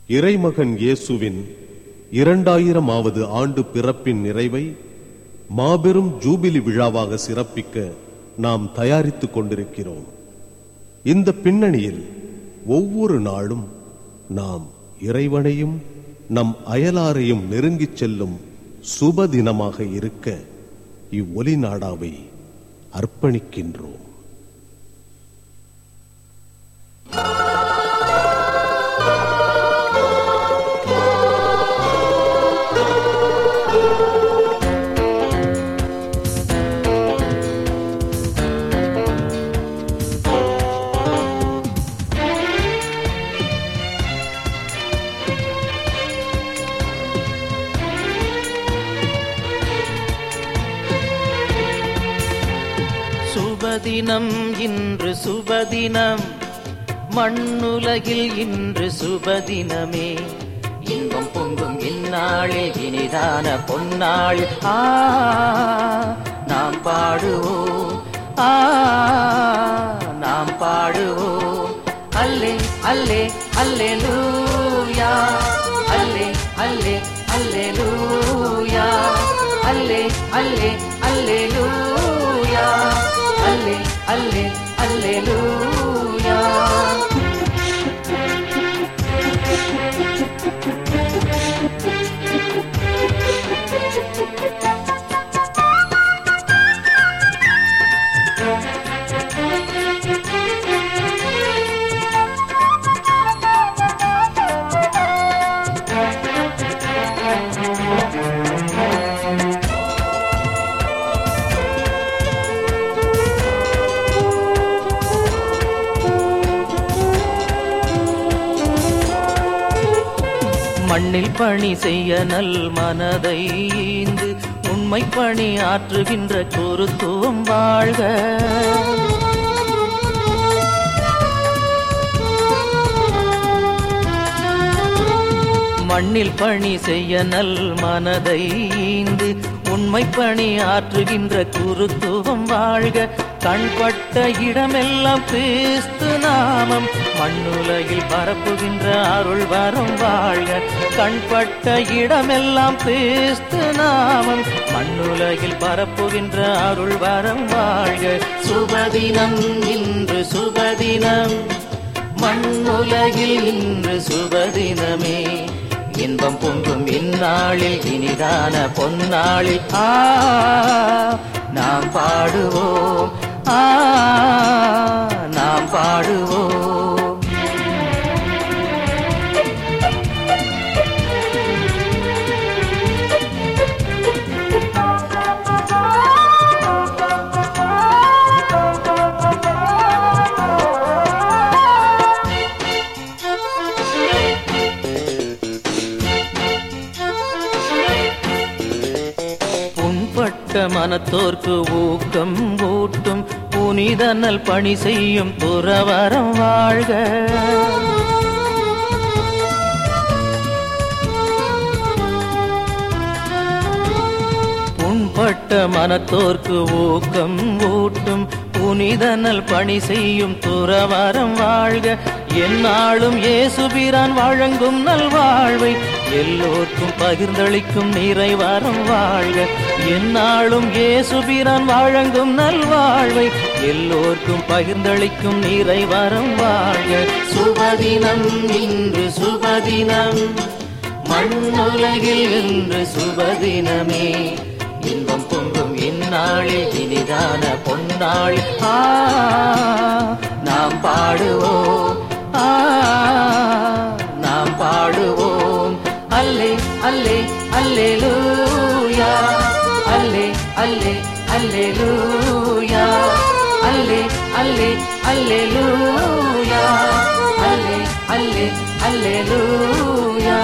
இறைமகன் இயேசுவின் இரண்டாயிரமாவது ஆண்டு பிறப்பின் நிறைவை மாபெரும் ஜூபிலி விழாவாக சிறப்பிக்க நாம் தயாரித்துக் கொண்டிருக்கிறோம் இந்த பின்னணியில் ஒவ்வொரு நாளும் நாம் இறைவனையும் நம் அயலாரையும் நெருங்கிச் செல்லும் சுப தினமாக இருக்க இவ்வொலி நாடாவை அர்ப்பணிக்கின்றோம் சுபதினம் இன்று சுபதினம் மண்ணுலகில் இன்று சுபதினமே இன்பம் பொங்கும் இந்நாளில் இனிதான பொன்னாளில் ஆ நாம் பாடுவோம் ஆ நாம் பாடுவோம் அல்லே அல்லே அல்லே லூயா அல்லே அல்லே அல்லே லூயா அல்லே அல்லே அல்லே லூயா அல்லே அல்லே அல்லே லூயா மண்ணில் பணி செய்ய நல் மனதை ஈந்து உண்மை பணி ஆற்றுகின்ற குருத்துவம் வாழ்க மண்ணில் பணி செய்ய நல் மனதை ஈந்து உண்மை பணி ஆற்றுகின்ற குருத்துவம் வாழ்க கண்பட்ட இடமெல்லாம் கிறிஸ்து நாமம் மண்ணுலகில் பரப்புகின்ற அருள் வரம் வாழ்க கண்பட்ட இடமெல்லாம் கிறிஸ்து நாமம் மண்ணுலகில் பரப்புகின்ற அருள் வரம் வாழ்க சுபதினம் இன்று சுபதினம் மண்ணுலகில் இன்று சுபதினமே இன்பம் பொங்கும் இந்நாளில் இனிதான பொன்னாளில் ஆ நாம் பாடுவோம் ஆ நாம் பாடுவோம் புண்பட்ட மனத்தோர்க்கு ஊக்கம் ஊட்டும் புனிதனல் பணி செய்யும் துறவரம் வாழ்க புண்பட்ட மனத்தோர்க்கு ஊக்கம் ஊட்டும் புனிதனல் பணி செய்யும் துறவரம் வாழ்க எந்நாளும் இயேசுபிரான் வழங்கும் நல்வாழ்வை எல்லோர்க்கும் பகிர்ந்தளிக்கும் நிறைவரம் வாழ்க எந்நாளும் இயேசுபிரான் வழங்கும் நல்வாழ்வை எல்லோர்க்கும் பகிர்ந்தளிக்கும் நிறைவரம் வாழ்க சுபதினம் இன்று சுபதினம் மண்ணுலகில் இன்று சுபதினமே இன்பம் பொங்கும் இந்நாளில் இனிதான பொன்னாளில் ஆ நாம் பாடுவோம் ஆ நாம் பாடுவோம் அல்லே அல்லே அல்லே லூயா அல்லே அல்லே அல்லே லூயா அல்லே அல்லே அல்லே லூயா அல்லே அல்லே அல்லே லூயா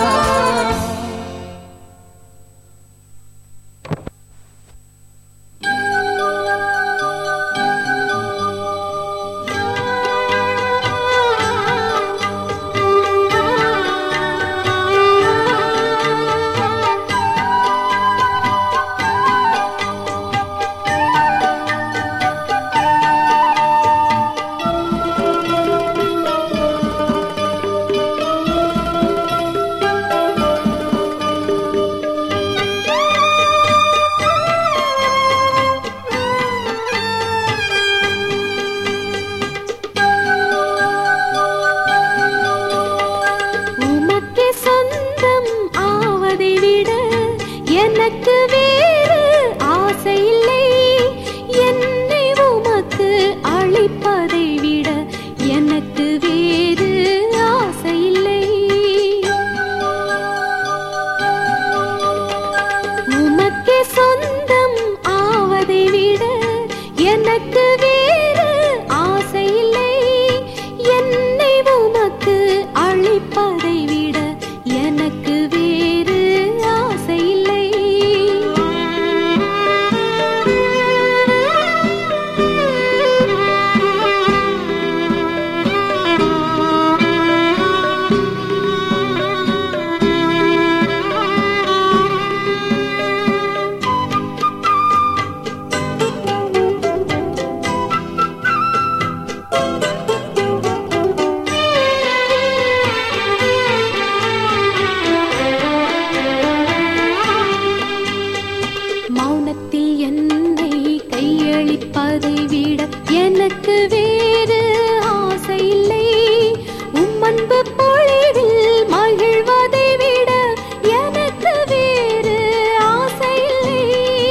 கையளிப்பதை விட எனக்கு வேறு ஆசை இல்லை உம் அன்பு பொழிவில் மகிழ்வதை விட எனக்கு வேறு ஆசை இல்லை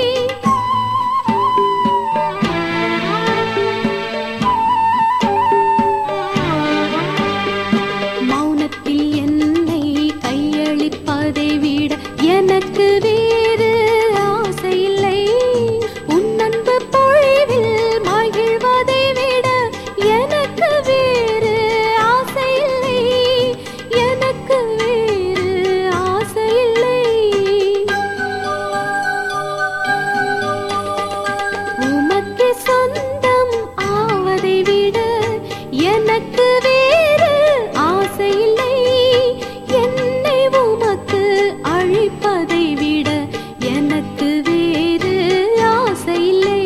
மௌனத்தில் என்னை கையளிப்பதை விட எனக்கு வேறு ஆசை இல்லை உன் அன்பு பொழிவில் மகிழ்வதை விட எனக்கு வேறு ஆசை இல்லை எனக்கு வேறு ஆசை இல்லை உமக்கு சொந்தம் ஆவதை விட எனக்கு வேறு ஆசை இல்லை என்னை உமக்கு அழிப்பதை விட எனக்கு வேறு ஆசை இல்லை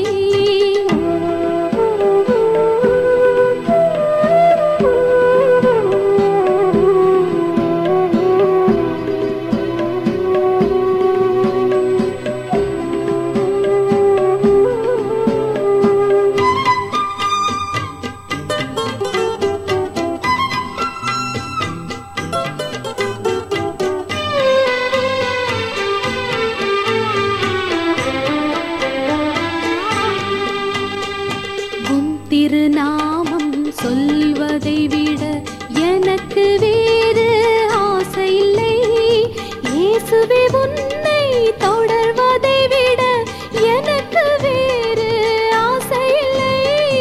உம் திருநாமம் சொல்வதை விட எனக்கு வேறு ஆசை இல்லை இயேசுவே உன்னை தொடர்வதை விட எனக்கு வேறு ஆசை இல்லை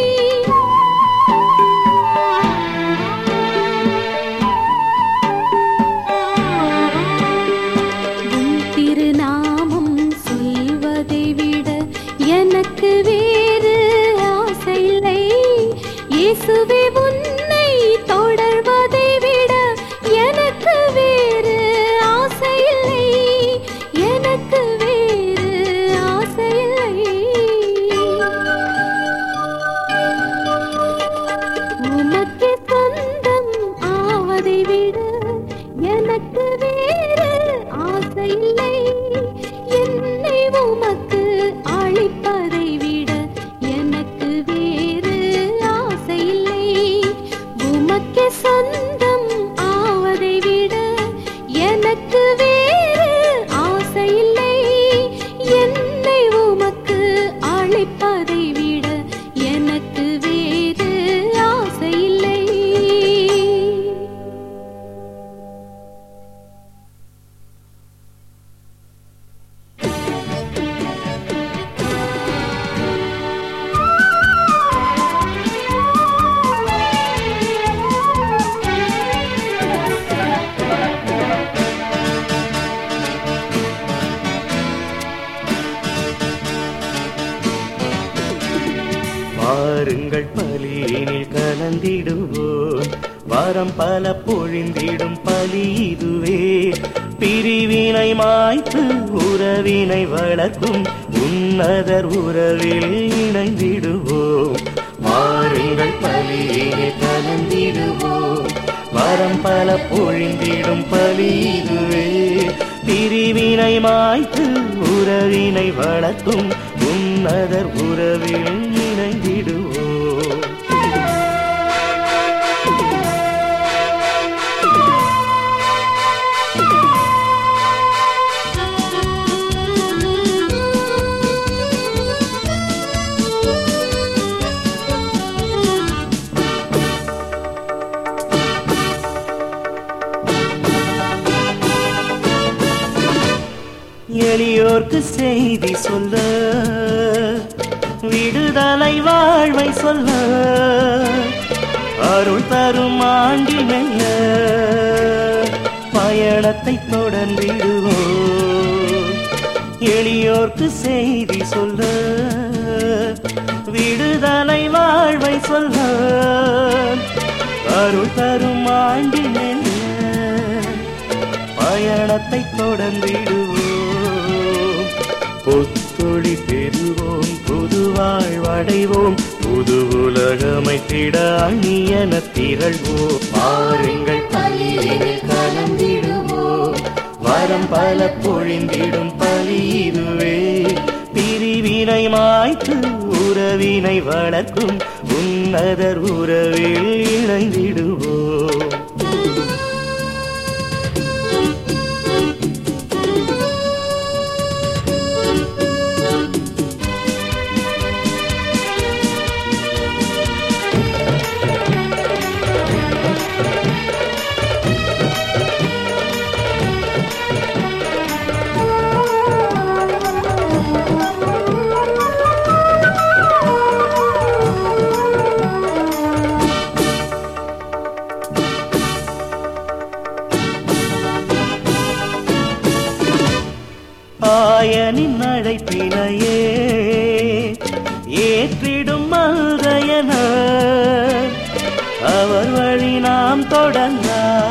உம் திருநாமம் சொல்வதை விட எனக்கு வேறு ஆசை இல்லை இயேசுவே உன்னை தொடர்வதை விட எனக்கு வேறு ஆசை இல்லை எனக்கு வேறு ஆசை இல்லை உமக்கு சொந்தம் ஆவதை விட எனக்கு வேறு ஆசை இல்லை என்னை உமக்கு அழிப்பதை விட எனக்கு வேறு ஆசை இல்லை உமக்கு சொந்தம் ஆவதை விட எனக்கு வேறு ஆசை இல்லை என்னை உமக்கு அழிப்பதை விட எனக்கு வேறு ஆசை இல்லை பாருங்கள் பலியினில் கலந்திடுவோம் வாரம் பல பொழிந்திடும் பலி இதுவே பிரிவினை மாய்த்து உறவினை வளர்க்கும் உன்னதர் உறவில் இணைந்திடுவோம் பாருங்கள் பலியினில் கலந்திடுவோம் வரம் பல பொழிந்திடும் பலி இதுவே பிரிவினை மாய்த்து உறவினை வளர்க்கும் உன்னதர் உறவில் இணைந்திடுவோம் எளியோர்க்கு செய்தி சொல்ல விடுதலை வாழ்வை சொல்ல அருள் தரும் ஆண்டி மெல்ல பயணத்தை தொடர்ந்திடுவோம் எளியோர்க்கு செய்தி சொல்ல விடுதலை வாழ்வை சொல்ல அருள் தரும் ஆண்டி மெல்ல பயணத்தை தொடர்ந்திடுவோம் புத்தொழி பெறுவோம் புது வாழ்வடைவோம் புது உலகமைத்திட அணியன திரள்வோம் பாருங்கள் பள்ளியில் கலந்திடுவோம் வரம் பல பொழிந்திடும் பலி இதுவே பிரிவி பிரிவினை மாய்த்து உறவினை வளர்க்கும் உன்னதர் உறவில் இணைந்திடுவோம் ஆயனின் அழைப்பினையே ஏற்றிடும் மல்கையன அவர் வழி நாம் தொடங்க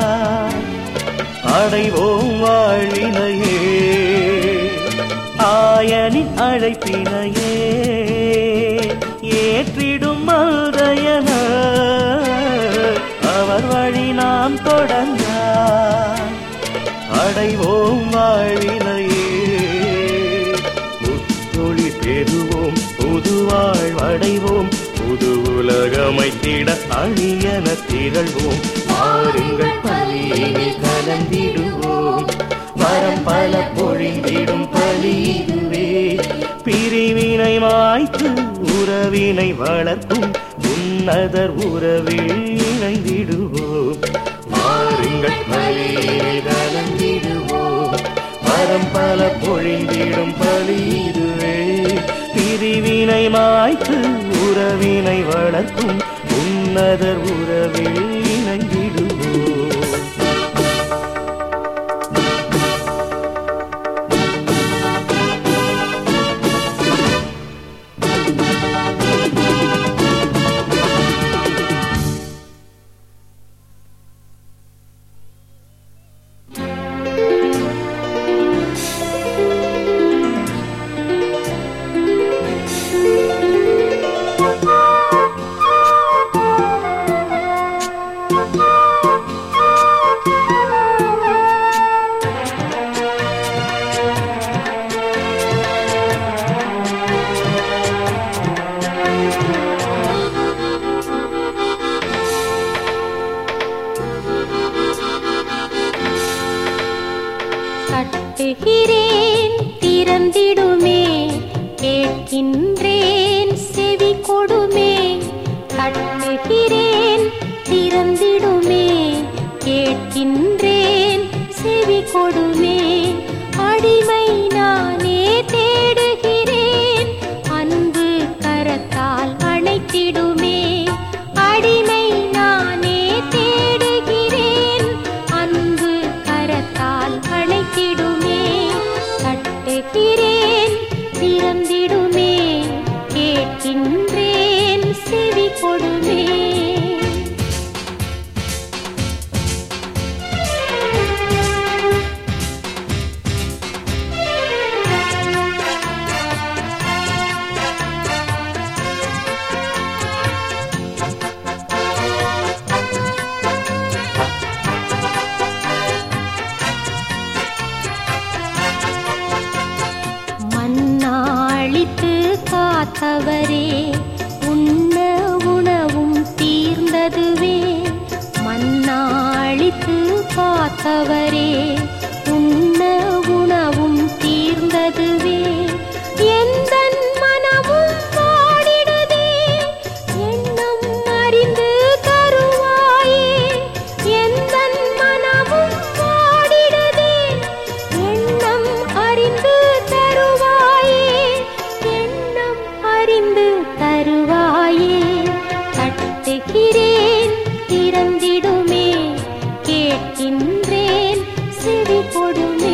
அடைவோம் வாழினையே ஆயனின் அழைப்பினையே ஏற்றிடும் மல்கையன அவர் வழி நாம் தொடங்க அடைவோம் வாழ்வினையே முத்தொழி பெறுவோம் புது வாழ்வடைவோம் புது உலகமைத்திட அணியன திரள்வோம் மாறுங்கள் பலியினில் கலந்திடுவோம் வரம் பல பொழிந்திடும் பலி இதுவே பிரிவினை மாய்த்து உறவினை வளர்க்கும் உன்னதர் உறவில் இணைந்திடுவோம் மாறுங்கள் பலியினில் கலந்திடுவோம் வரம் பல பொழிந்திடும் பலி இதுவே பிரிவினை மாய்த்து உறவினை வளர்க்கும் உன்னதர் உறவில் இணைந்திடுவோம் தட்டுகிறேன் திறந்திடுமே கேட்கின்றேன் செவி கொடுமே தட்டுகிறேன் திறந்திடுமே கேட்கின்றேன் செவி கொடுமே அடிமை நானே தேடுகிறேன் அன்பு கரத்தால் அணைத்திடுமே அடிமை நானே தேடுகிறேன் அன்பு கரத்தால் அணைத்திடுமே தட்டுகிறேன் திறந்திடுமே கேட்கின்றேன் செவி கொடுமே மண்ணாளித்து காத்தவரே உண்ண உணவும் தீர்ந்ததுவே மண்ணாளித்து காத்தவரே உண்ண உணவும் தீர்ந்ததுவே எந்தன் மனமும் பாடிடுதே எண்ணம் அறிந்து தருவாயே எந்தன் மனமும் பாடிடுதே எண்ணம் அறிந்து தருவாயே எண்ணம் அறிந்து தருவாயே தட்டுகிறேன் திறந்திடுமே கேட்கின்றேன் செவி கொடுமே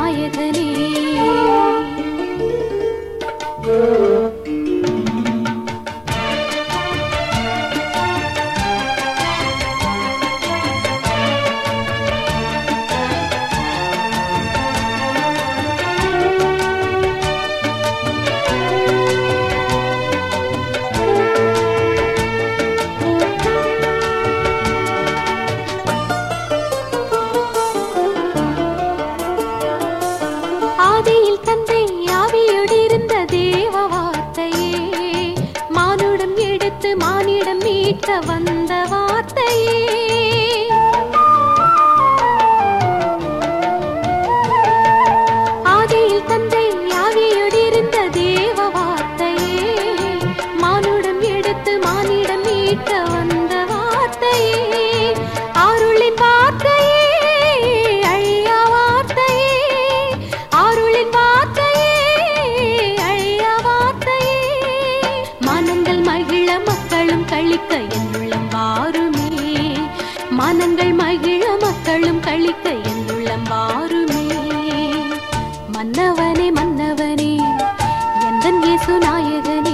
நாயகனே ஆதியில் தந்தை ஆவியோடு இருந்த தேவ வார்த்தையே மானுடம் எடுத்து மானிடம் மீட்க வந்த வார்த்தையே ஆதியில் தந்தை ஆவியோடு இருந்த தேவ வார்த்தையே மானுடம் எடுத்து மானிடம் மீட்க வந்த வார்த்தையே அருளின் வார்த்தையே அழியா வார்த்தையே அருளின் வார்த்தையே அழியா வார்த்தையே மனங்கள் மகிழ மக்களும் கழிக்க என்னுள்ளம் வாருமே மனங்கள் மகிழ மக்களும் கழிக்க என்னுள்ளம் வாருமே மன்னவனே மன்னவனே எந்தன் இயேசு நாயகனே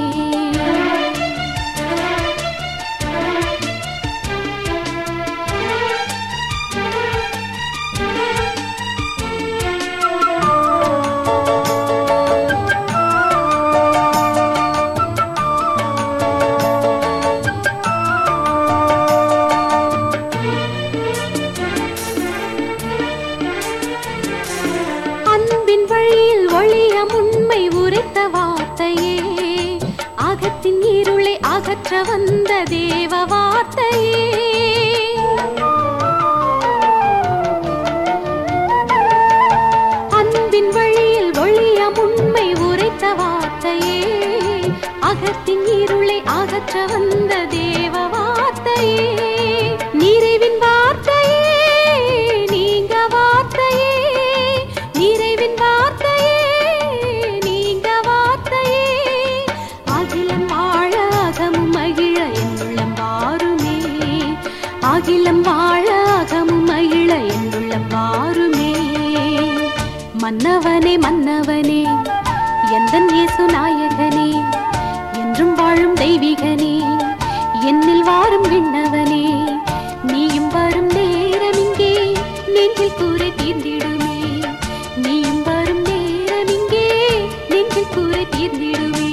அன்பின் வழியில் ஒளியம் உண்மை உரைத்த வார்த்தையே அகத்தின் இருளை அகற்ற வந்த தேவ வார்த்தையே அன்பின் வழியில் ஒளியம் உண்மை உரைத்த வார்த்தையே அகத்தின் இருளை அகற்ற வந்த தேவ வார்த்தையே நிறைவின் வார்த்தையே நீங்க வார்த்தையே நிறைவின் வார்த்தையே நீங்க வார்த்தையே அகிலம் வாழ அகமும் மகிழ என்னுள்ளம் வாருமே அகிலம் வாழ அகமும் மகிழ என்னுள்ளம் வாருமே மன்னவனே மன்னவனே எந்தன் இயேசு நாயகனே என்றும் வாழும் தெய்வீகனே என்னில் வாரும் விண்ணவனே நீயும் வரும் நேரம் இங்கே நெஞ்சில் கூரை தீர்ந்திடுமே நீயும் வரும் நேரம் இங்கே நெஞ்சில் கூரை தீர்ந்திடுமே